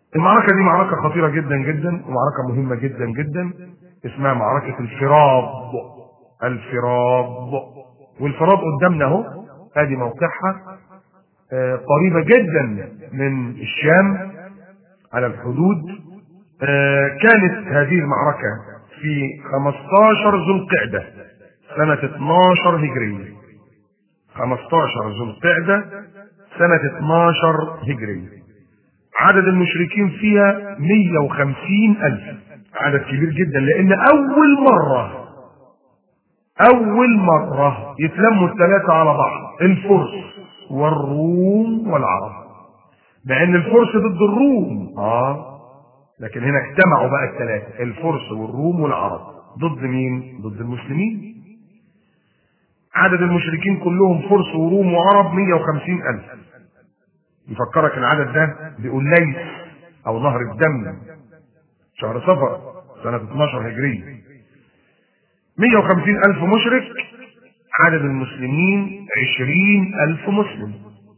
المعركة دي معركة خطيرة جدا جدا ومعركة مهمة جدا جدا اسمها معركة الفراب الفراب والفراب قدامنا اهو ادي موقعها آه، قريبة جدا من الشام على الحدود آه، كانت هذه المعركة في 15 ذو القعدة سنة 12 هجرية 15 ذو القعدة سنة 12 هجرية عدد المشركين فيها 150 ألف عدد كبير جدا لأن أول مرة أول مرة يتلموا الثلاثة على بعض الفرس والروم والعرب لأن الفرس ضد الروم آه لكن هنا اجتمعوا بقى الثلاثة الفرس والروم والعرب ضد مين؟ ضد المسلمين عدد المشركين كلهم فرس وروم وعرب 150 ألف يفكرك العدد ده بأوليس أو نهر الدم شهر صفر سنة 12 هجرية 150 ألف مشرك عدد المسلمين 20 ألف مسلم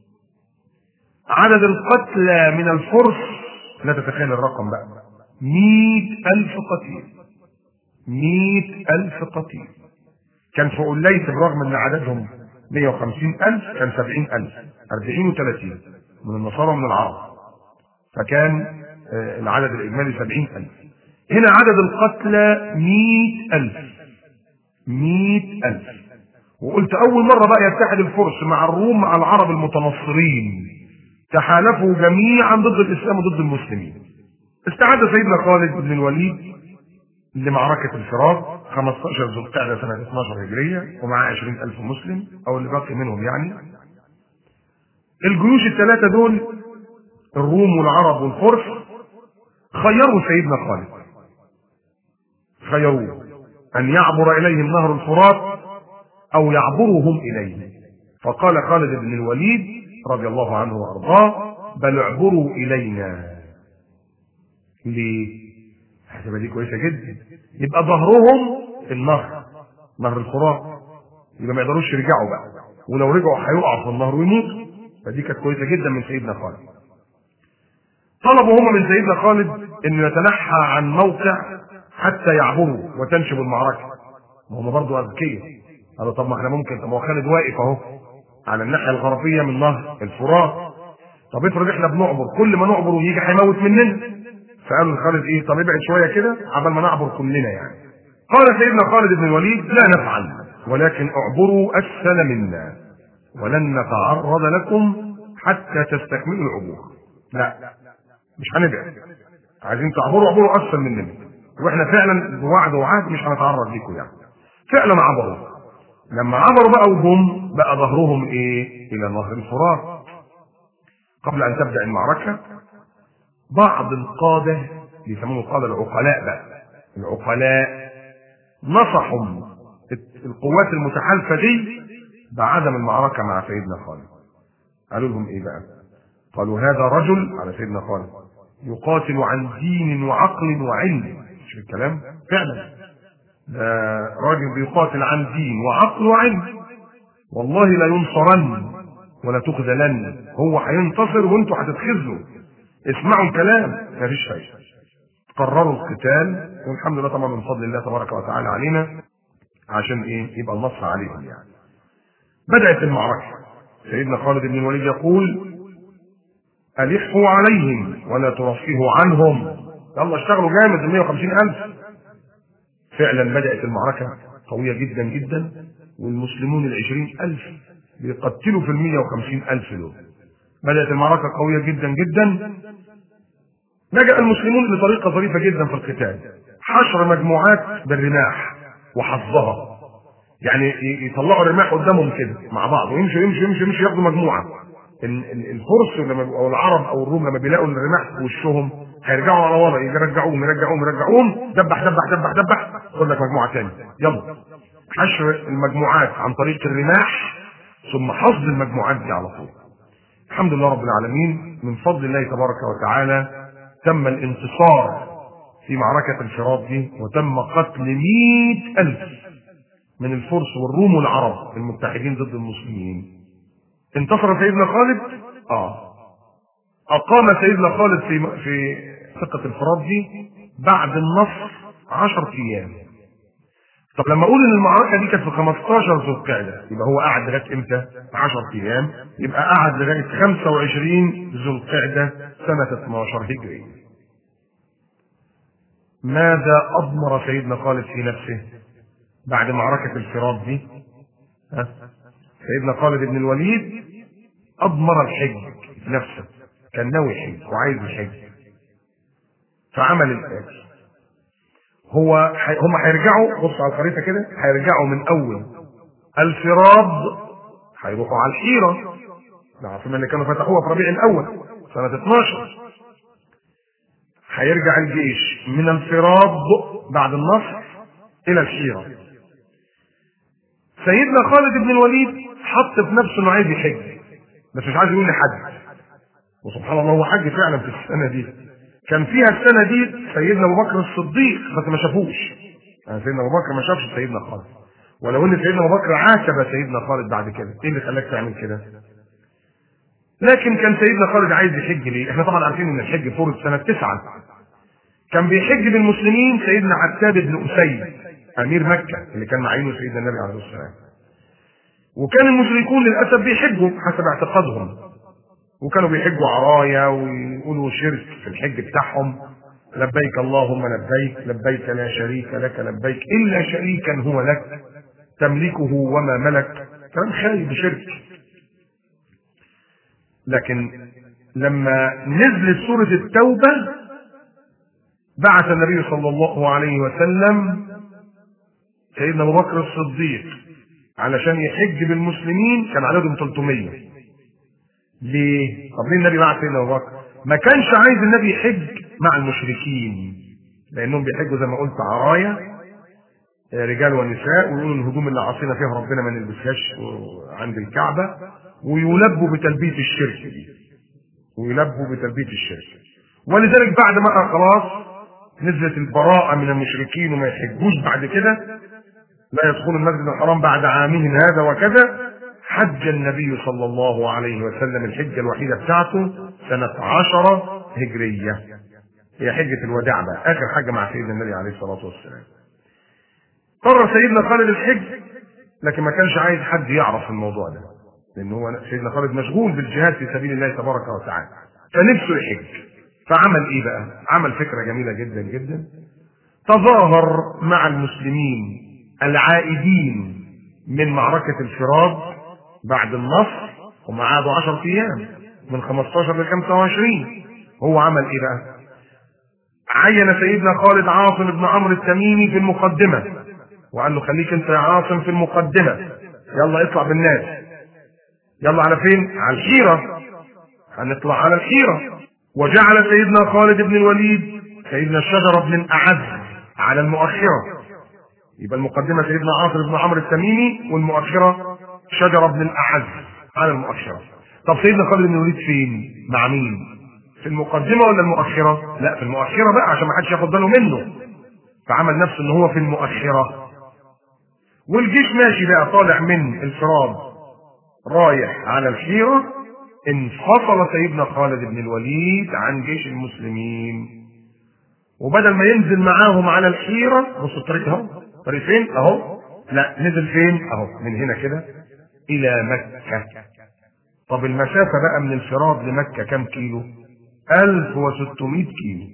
عدد القتلى من الفرس لا تتخيل الرقم بقى 100 ألف قتيل 100 ألف قتيل كان في أوليس برغم أن عددهم 150 ألف كان 70 ألف 40 و30 من النصارى ومن العرب فكان آه، العدد الإجمالي 70 ألف هنا عدد القتلى 100 ألف 100 ألف وقلت أول مرة بقى يتحد الفرس مع الروم مع العرب المتنصرين تحالفوا جميعا ضد الإسلام وضد المسلمين استعد سيدنا خالد بن الوليد لمعركة الفرار 15 ذو القعدة سنة 12 هجرية ومعاه 20 ألف مسلم أو اللي باقي منهم يعني الجيوش الثلاثة دول الروم والعرب والفرس خيروا سيدنا خالد خيروه أن يعبر إليهم نهر الفرات أو يعبرهم إليه فقال خالد بن الوليد رضي الله عنه وأرضاه بل اعبروا إلينا ليه؟ هتبقى دي كويسة جدا يبقى ظهرهم النهر نهر الفرات يبقى ما يقدروش يرجعوا بقى ولو رجعوا هيقعوا في النهر ويموتوا فدي كانت كويسة جدا من سيدنا خالد طلبوا هم من سيدنا خالد انه يتنحى عن موقع حتى يعبروا وتنشب المعركة ما هم برضه أذكياء قالوا طب ما احنا ممكن طب ما هو خالد واقف اهو على الناحية الغربية من نهر الفرات طب افرض احنا بنعبر كل ما نعبر ويجي هيموت مننا فقالوا لخالد ايه طب ابعد شوية كده عبال ما نعبر كلنا يعني قال سيدنا خالد بن الوليد لا نفعل ولكن اعبروا أسفل منا ولن نتعرض لكم حتى تستكملوا العبور لا مش هنبعد عايزين تعبروا عبوروا أسفل مننا واحنا فعلا بوعد وعهد مش هنتعرض ليكم يعني فعلا عبروا لما عبروا بقى وهم بقى ظهرهم ايه الى نهر الفرات قبل ان تبدا المعركه بعض القاده بيسموهم القاده العقلاء بقى العقلاء نصحوا القوات المتحالفه دي بعدم المعركه مع سيدنا خالد قالوا لهم ايه بقى قالوا هذا رجل على سيدنا خالد يقاتل عن دين وعقل وعلم مش الكلام فعلا ده راجل بيقاتل عن دين وعقل وعلم والله لا ينصرن ولا تخذلن هو هينتصر وانتوا هتتخذلوا اسمعوا الكلام مفيش فايده قرروا القتال والحمد لله طبعا من فضل الله تبارك وتعالى علينا عشان ايه يبقى النصر عليهم يعني بدات المعركه سيدنا خالد بن الوليد يقول ألحوا عليهم ولا ترفهوا عنهم يلا اشتغلوا جامد ال 150 ألف فعلا بدأت المعركة قوية جدا جدا والمسلمون ال 20 ألف بيقتلوا في ال 150 ألف دول بدأت المعركة قوية جدا جدا لجأ المسلمون لطريقة ظريفة جدا في القتال حشر مجموعات بالرماح وحظها يعني يطلعوا الرماح قدامهم كده مع بعض ويمشوا يمشوا يمشوا يمشوا ياخدوا مجموعه الفرس لما او العرب او الروم لما بيلاقوا الرماح في وشهم هيرجعوا على ورا يرجعوهم يرجعوهم يرجعوهم دبح دبح دبح دبح خد لك مجموعه ثانيه يلا حشر المجموعات عن طريق الرماح ثم حصد المجموعات دي على طول الحمد لله رب العالمين من فضل الله تبارك وتعالى تم الانتصار في معركة الفرات دي وتم قتل مئة ألف من الفرس والروم والعرب المتحدين ضد المسلمين انتصر سيدنا خالد اه اقام سيدنا خالد في في ثقة الفرات دي بعد النصر 10 ايام طب لما اقول ان المعركه دي كانت في 15 ذو القعده يبقى هو قعد لغايه امتى 10 ايام يبقى قعد لغايه 25 ذو القعده سنه 12 هجري ماذا اضمر سيدنا خالد في نفسه بعد معركه الفرات دي ها؟ سيدنا خالد بن الوليد اضمر الحج في نفسه كان ناوي يحج وعايز يحج فعمل الاتي هو حي... هم هيرجعوا بص على الخريطه كده هيرجعوا من اول الفراد هيروحوا على الحيره العاصمه اللي كانوا فتحوها في ربيع الاول سنه 12 هيرجع الجيش من الفراد بعد النصر الى الحيره سيدنا خالد بن الوليد حط في نفسه انه عايز يحج بس مش عايز يقول لحد وسبحان الله هو حج فعلا في السنه دي كان فيها السنه دي سيدنا ابو بكر الصديق بس ما شافوش يعني سيدنا ابو بكر ما شافش سيدنا خالد ولو ان سيدنا ابو بكر عاتب سيدنا خالد بعد كده ايه اللي خلاك تعمل كده لكن كان سيدنا خالد عايز يحج ليه احنا طبعا عارفين ان الحج فرض سنه تسعة كان بيحج بالمسلمين سيدنا عتاب بن اسيد امير مكه اللي كان معينه سيدنا النبي عليه الصلاه والسلام وكان المشركون للاسف بيحجوا حسب اعتقادهم وكانوا بيحجوا عرايا ويقولوا شرك في الحج بتاعهم لبيك اللهم لبيك لبيك لا شريك لك لبيك الا شريكا هو لك تملكه وما ملك كلام خايب شرك لكن لما نزلت سورة التوبة بعث النبي صلى الله عليه وسلم سيدنا ابو بكر الصديق علشان يحج بالمسلمين كان عددهم 300 ليه؟ طب ليه النبي بعت سيدنا ابو بكر؟ ما كانش عايز النبي يحج مع المشركين لانهم بيحجوا زي ما قلت عرايا رجال ونساء ويقولوا الهدوم اللي عاصينا فيها ربنا ما نلبسهاش عند الكعبه ويلبوا بتلبيه الشرك دي ويلبوا بتلبيه الشرك ولذلك بعد ما خلاص نزلت البراءة من المشركين وما يحجوش بعد كده لا يدخلوا المسجد الحرام بعد عامهم هذا وكذا حج النبي صلى الله عليه وسلم الحجة الوحيدة بتاعته سنة عشرة هجرية هي حجة الوداع بقى آخر حاجة مع سيدنا النبي عليه الصلاة والسلام قرر سيدنا خالد الحج لكن ما كانش عايز حد يعرف الموضوع ده لأن هو سيدنا خالد مشغول بالجهاد في سبيل الله تبارك وتعالى فنفسه يحج فعمل ايه بقى؟ عمل فكرة جميلة جدا جدا تظاهر مع المسلمين العائدين من معركة الفراد بعد النصر هم قعدوا 10 ايام من 15 ل 25 هو عمل ايه بقى؟ عين سيدنا خالد عاصم بن عمرو التميمي في المقدمة وقال له خليك انت يا عاصم في المقدمة يلا اطلع بالناس يلا على فين؟ على الحيرة هنطلع على الحيرة وجعل سيدنا خالد بن الوليد سيدنا الشجرة بن الأعز على المؤخرة يبقى المقدمة سيدنا عاصم بن عمرو التميمي والمؤخرة شجرة بن الأعز على المؤخرة طب سيدنا خالد بن الوليد فين؟ مع مين؟ في المقدمة ولا المؤخرة؟ لا في المؤخرة بقى عشان ما حدش ياخد باله منه فعمل نفسه ان هو في المؤخرة والجيش ماشي بقى طالع من الفراد رايح على الحيرة انفصل سيدنا خالد بن الوليد عن جيش المسلمين وبدل ما ينزل معاهم على الحيرة بصوا الطريق اهو طريق فين اهو لا نزل فين اهو من هنا كده الى مكة طب المسافة بقى من الفراد لمكة كم كيلو 1600 كيلو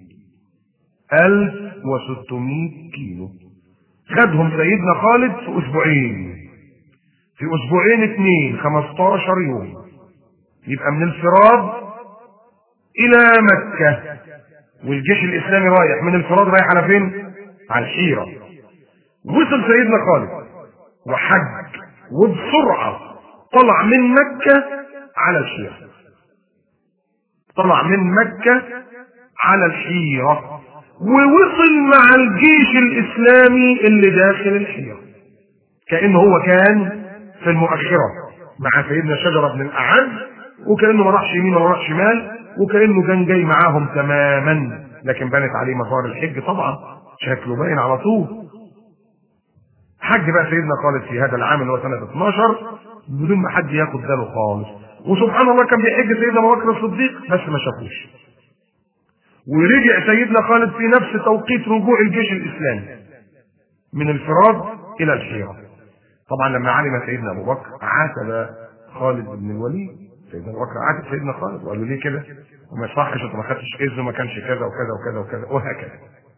1600 كيلو خدهم سيدنا خالد في اسبوعين في اسبوعين اتنين 15 يوم يبقى من الفراد الى مكة والجيش الاسلامي رايح من الفراد رايح على فين على الحيرة وصل سيدنا خالد وحج وبسرعة طلع من مكة على الحيرة طلع من مكة على الحيرة ووصل مع الجيش الاسلامي اللي داخل الحيرة كأنه هو كان في المؤخرة مع سيدنا شجرة بن الأعز وكأنه ما راحش يمين ولا راح شمال وكأنه كان جاي معاهم تماما لكن بانت عليه مظاهر الحج طبعا شكله باين على طول حج بقى سيدنا خالد في هذا العام اللي هو سنة 12 بدون ما حد ياخد باله خالص وسبحان الله كان بيحج سيدنا ابو بكر الصديق بس ما شافوش ورجع سيدنا خالد في نفس توقيت رجوع الجيش الاسلامي من الفراد الى الحيره طبعا لما علم سيدنا ابو بكر عاتب خالد بن الوليد سيدنا ابو بكر عاتب سيدنا خالد وقال له ليه كده وما يصحش انت ما خدتش اذن وما كانش كذا وكذا وكذا وكذا وهكذا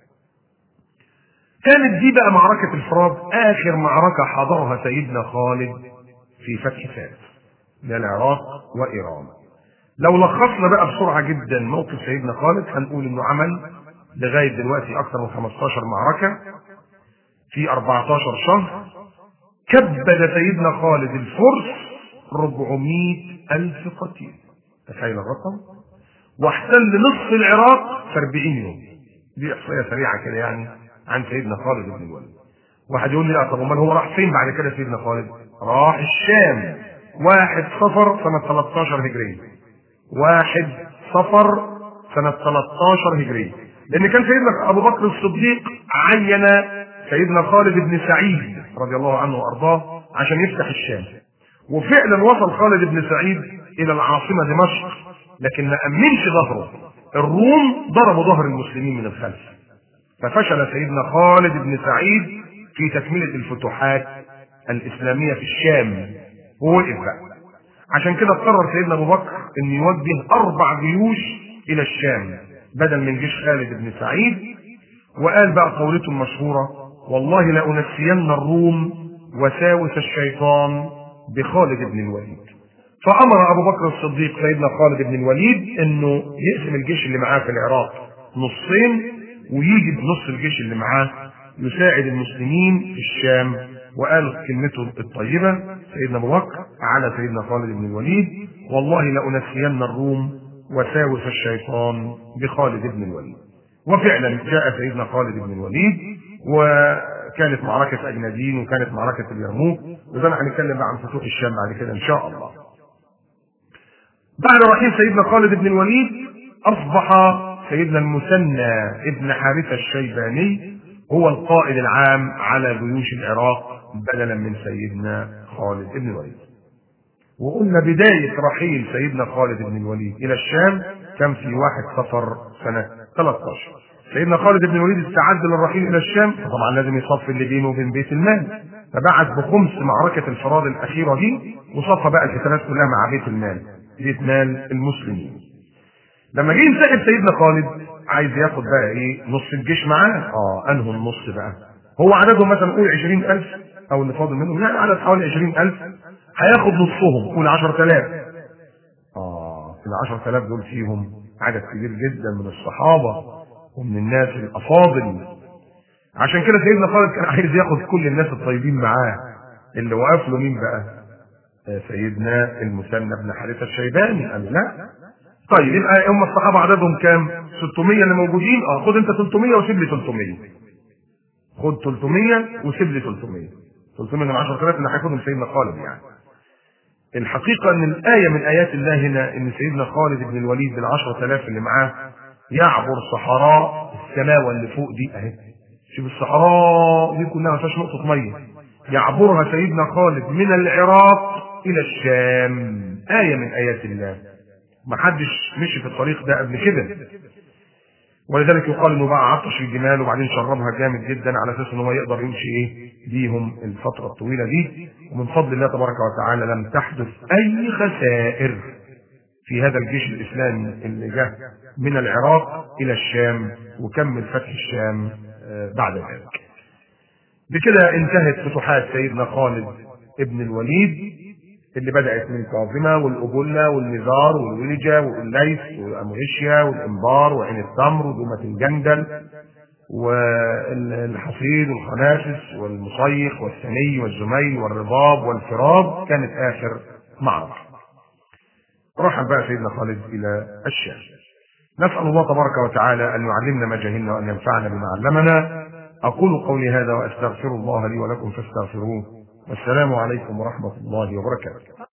كانت دي بقى معركة الفراد آخر معركة حضرها سيدنا خالد في فتح فارس من العراق وإيران لو لخصنا بقى بسرعة جدا موقف سيدنا خالد هنقول إنه عمل لغاية دلوقتي أكثر من 15 معركة في 14 شهر كبد سيدنا خالد الفرس 400 ألف قتيل تخيل الرقم واحتل نصف العراق في 40 يوم دي إحصائية سريعة كده يعني عن سيدنا خالد بن الوليد واحد يقول لي لا طب امال هو راح فين بعد كده سيدنا خالد راح الشام واحد صفر سنة 13 هجرية واحد صفر سنة 13 هجرية لأن كان سيدنا أبو بكر الصديق عين سيدنا خالد بن سعيد رضي الله عنه وأرضاه عشان يفتح الشام وفعلا وصل خالد بن سعيد إلى العاصمة دمشق لكن ما أمنش ظهره الروم ضربوا ظهر المسلمين من الخلف ففشل سيدنا خالد بن سعيد في تكملة الفتوحات الإسلامية في الشام ووقف بقى عشان كده قرر سيدنا أبو بكر أن يوجه أربع جيوش إلى الشام بدل من جيش خالد بن سعيد وقال بقى قولته المشهورة والله لأنسين الروم وساوس الشيطان بخالد بن الوليد فأمر أبو بكر الصديق سيدنا خالد بن الوليد أنه يقسم الجيش اللي معاه في العراق نصين ويجي بنص الجيش اللي معاه يساعد المسلمين في الشام وقال كلمته الطيبة سيدنا أبو بكر على سيدنا خالد بن الوليد والله لأنسين الروم وساوس الشيطان بخالد بن الوليد وفعلا جاء سيدنا خالد بن الوليد وكانت معركة أجنادين وكانت معركة اليرموك وده هنتكلم بقى عن فتوح الشام بعد كده إن شاء الله بعد رحيل سيدنا خالد بن الوليد أصبح سيدنا المثنى ابن حارثة الشيباني هو القائد العام على جيوش العراق بدلا من سيدنا خالد بن الوليد وقلنا بداية رحيل سيدنا خالد بن الوليد إلى الشام كان في واحد صفر سنة 13 سيدنا خالد بن الوليد استعد للرحيل إلى الشام طبعا لازم يصفي اللي بينه وبين بيت المال فبعت بخمس معركة الفراد الأخيرة دي وصفى بقى القتالات كلها مع بيت المال بيت مال المسلمين لما جه ينسحب سيدنا خالد عايز ياخد بقى ايه نص الجيش معاه اه انهوا النص بقى هو عددهم مثلا قول 20000 او اللي فاضل منهم يعني عدد حوالي 20000 هياخد نصهم قول 10000 اه ال 10000 دول فيهم عدد كبير جدا من الصحابه ومن الناس الافاضل عشان كده سيدنا خالد كان عايز ياخد كل الناس الطيبين معاه اللي وقف له مين بقى آه سيدنا المثنى بن حارثه الشيباني قال لا طيب يبقى هم الصحابه عددهم كام 600 اللي موجودين اه خد انت 300 وسيب لي 300 خد 300 وسيب لي 300 300 من 10000 اللي هياخدهم سيدنا خالد يعني الحقيقة أن الآية من آيات الله هنا أن سيدنا خالد بن الوليد بالعشرة آلاف اللي معاه يعبر صحراء السماوة اللي فوق دي أهي شوف الصحراء دي كلها ما فيهاش نقطة مية يعبرها سيدنا خالد من العراق إلى الشام آية من آيات الله ما حدش مشي في الطريق ده قبل كده ولذلك يقال انه بقى عطش الجمال وبعدين شربها جامد جدا على اساس ان هو يقدر يمشي ايه بيهم الفتره الطويله دي ومن فضل الله تبارك وتعالى لم تحدث اي خسائر في هذا الجيش الاسلامي اللي جه من العراق الى الشام وكمل فتح الشام بعد ذلك. بكده انتهت فتوحات سيدنا خالد ابن الوليد اللي بدأت من كاظمة والأبلة والنزار والولجة والليث والأمغشيا والإنبار وعين التمر ودومة الجندل والحصيد والخنافس والمصيخ والثني والزميل والرباب والفراب كانت آخر معركة. رحل بقى سيدنا خالد إلى الشام. نسأل الله تبارك وتعالى أن يعلمنا ما جهلنا وأن ينفعنا بما علمنا. أقول قولي هذا وأستغفر الله لي ولكم فاستغفروه والسلام عليكم ورحمة الله وبركاته